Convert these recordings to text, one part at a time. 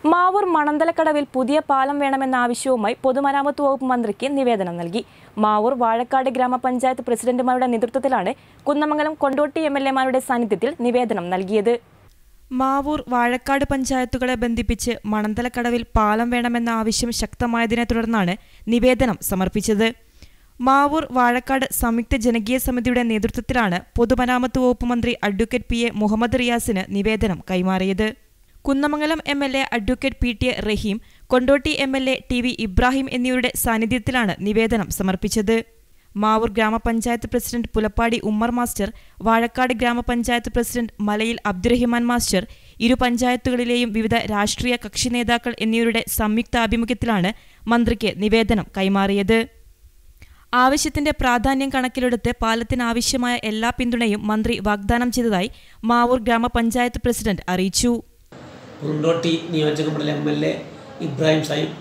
മാവൂർ മണന്തലക്കടവിൽ പുതിയ പാലം വേണമെന്ന ആവശ്യവുമായി പൊതുമരാമത്ത് വകുപ്പ് മന്ത്രിക്ക് നിവേദനം നൽകി മാവൂർ വാഴക്കാട് ഗ്രാമപഞ്ചായത്ത് പ്രസിഡന്റുമാരുടെ നേതൃത്വത്തിലാണ് കുന്നമംഗലം കൊണ്ടോട്ടി എം എൽ എമാരുടെ സാന്നിധ്യത്തിൽ നിവേദനം നൽകിയത് മാവൂർ വാഴക്കാട് പഞ്ചായത്തുകളെ ബന്ധിപ്പിച്ച് മണന്തലക്കടവിൽ പാലം വേണമെന്ന ആവശ്യം ശക്തമായതിനെ തുടർന്നാണ് നിവേദനം സമർപ്പിച്ചത് മാവൂർ വാഴക്കാട് സംയുക്ത ജനകീയ സമിതിയുടെ നേതൃത്വത്തിലാണ് പൊതുമരാമത്ത് വകുപ്പ് മന്ത്രി അഡ്വക്കേറ്റ് പി എ മുഹമ്മദ് റിയാസിന് നിവേദനം കൈമാറിയത് Kunnamangalam M L A advocate P T A Raheem Kondotty M L A T V Ibrahim എന്നിവരുടെ സാന്നിധ്യത്തിലാണ് നിവേദനം സമർപ്പിച്ചത് മാവൂർ ഗ്രാമപഞ്ചായത്ത് പ്രസിഡന്റ് പുലപ്പാടി ഉമ്മർ മാസ്റ്റർ വാഴക്കാട് ഗ്രാമപഞ്ചായത്ത് പ്രസിഡന്റ് മലയിൽ അബ്ദുറഹിമാൻ മാസ്റ്റർ ഇരു പഞ്ചായത്തുകളിലെയും വിവിധ രാഷ്ട്രീയ കക്ഷി നേതാക്കൾ എന്നിവരുടെ സംയുക്താഭിമുഖ്യത്തിലാണ് മന്ത്രിക്ക് നിവേദനം കൈമാറിയത് ആവശ്യത്തിന്റെ പ്രാധാന്യം കണക്കിലെടുത്ത് പാലത്തിനാവശ്യമായ എല്ലാ പിന്തുണയും മന്ത്രി വാഗ്ദാനം ചെയ്തതായി മാവൂർ ഗ്രാമപഞ്ചായത്ത് പ്രസിഡന്റ് അറിയിച്ചു കുണ്ടോട്ടി നിയോജക മണ്ഡലം M L A Ibrahim Sahib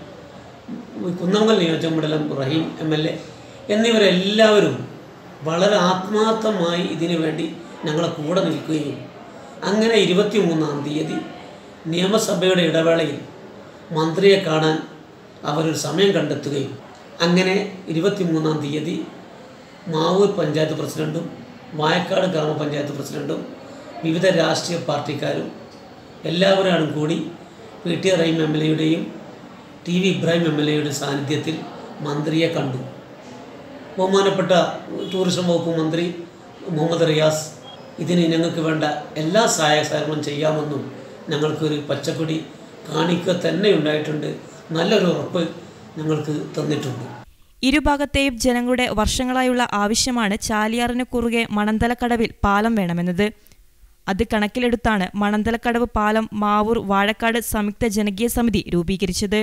Kunnamangal നിയോജക മണ്ഡലം റഹീം എം എൽ എ എന്നിവരെല്ലാവരും വളരെ ആത്മാർത്ഥമായി ഇതിനു വേണ്ടി ഞങ്ങളെ കൂടെ നിൽക്കുകയും അങ്ങനെ ഇരുപത്തി മൂന്നാം തീയതി നിയമസഭയുടെ ഇടവേളയിൽ മന്ത്രിയെ കാണാൻ അവരൊരു സമയം കണ്ടെത്തുകയും അങ്ങനെ ഇരുപത്തി മൂന്നാം തീയതി മാവൂർ പഞ്ചായത്ത് പ്രസിഡൻറ്റും വായക്കാട് ഗ്രാമപഞ്ചായത്ത് പ്രസിഡൻറ്റും വിവിധ രാഷ്ട്രീയ പാർട്ടിക്കാരും എല്ലാവരും കൂടി P T Raheem M L എയുടെയും T V Ibrahim M L എയുടെ സാന്നിധ്യത്തിൽ മന്ത്രിയെ കണ്ടു ബഹുമാനപ്പെട്ട ടൂറിസം വകുപ്പ് മന്ത്രി മുഹമ്മദ് റിയാസ് ഇതിന് ഞങ്ങൾക്ക് വേണ്ട എല്ലാ സഹായ സഹകരണം ചെയ്യാമെന്നും ഞങ്ങൾക്കൊരു പച്ചക്കൊടി കാണിക്കുക തന്നെ ഉണ്ടായിട്ടുണ്ട് നല്ലൊരു ഉറപ്പ് ഞങ്ങൾക്ക് തന്നിട്ടുണ്ട് ഇരുഭാഗത്തെയും ജനങ്ങളുടെ വർഷങ്ങളായുള്ള ആവശ്യമാണ് ചാലിയാറിന് കുറുകെ മണന്തലക്കടവിൽ പാലം വേണമെന്നത് അത് കണക്കിലെടുത്താണ് മണന്തലക്കടവ് പാലം മാവൂർ വാഴക്കാട് സംയുക്ത ജനകീയ സമിതി രൂപീകരിച്ചത്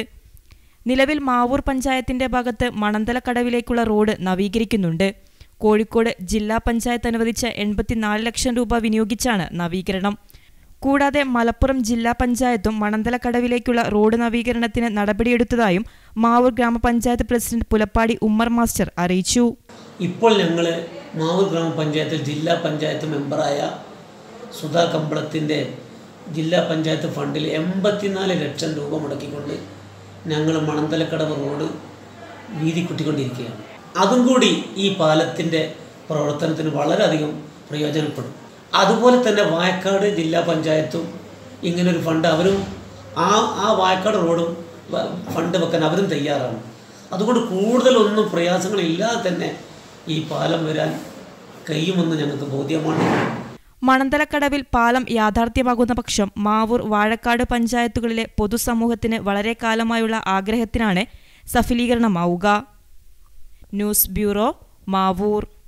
നിലവിൽ മാവൂർ പഞ്ചായത്തിന്റെ ഭാഗത്ത് മണന്തലക്കടവിലേക്കുള്ള റോഡ് നവീകരിക്കുന്നുണ്ട് കോഴിക്കോട് ജില്ലാ പഞ്ചായത്ത് അനുവദിച്ച എൺപത്തിനാല് ലക്ഷം രൂപ വിനിയോഗിച്ചാണ് നവീകരണം കൂടാതെ മലപ്പുറം ജില്ലാ പഞ്ചായത്തും മണന്തലക്കടവിലേക്കുള്ള റോഡ് നവീകരണത്തിന് നടപടിയെടുത്തതായും മാവൂർ ഗ്രാമപഞ്ചായത്ത് പ്രസിഡന്റ് പുലപ്പാടി ഉമ്മർ മാസ്റ്റർ അറിയിച്ചു ഇപ്പോൾ ഞങ്ങൾ മാവൂർ ഗ്രാമപഞ്ചായത്തിൽ ജില്ലാ പഞ്ചായത്ത് മെമ്പറായ സുധാ കമ്പളത്തിൻ്റെ ജില്ലാ പഞ്ചായത്ത് ഫണ്ടിൽ എൺപത്തിനാല് ലക്ഷം രൂപ മുടക്കിക്കൊണ്ട് ഞങ്ങൾ മണന്തലക്കടവ് റോഡ് വീതി കുട്ടിക്കൊണ്ടിരിക്കുകയാണ് അതും കൂടി ഈ പാലത്തിൻ്റെ പ്രവർത്തനത്തിന് വളരെയധികം പ്രയോജനപ്പെടും അതുപോലെ തന്നെ വായക്കാട് ജില്ലാ പഞ്ചായത്തും ഇങ്ങനൊരു ഫണ്ട് അവരും ആ ആ വായക്കാട് റോഡും വ- ഫണ്ട് വെക്കാൻ അവരും തയ്യാറാണ് അതുകൊണ്ട് കൂടുതലൊന്നും പ്രയാസങ്ങളില്ലാതെ തന്നെ ഈ പാലം വരാൻ കഴിയുമെന്ന് ഞങ്ങൾക്ക് ബോധ്യമാണ് മണന്തലക്കടവിൽ പാലം യാഥാർത്ഥ്യമാകുന്ന പക്ഷം മാവൂർ വാഴക്കാട് പഞ്ചായത്തുകളിലെ പൊതുസമൂഹത്തിന് വളരെ കാലമായുള്ള ആഗ്രഹത്തിനാണ് സഫലീകരണമാവുക ന്യൂസ് ബ്യൂറോ മാവൂർ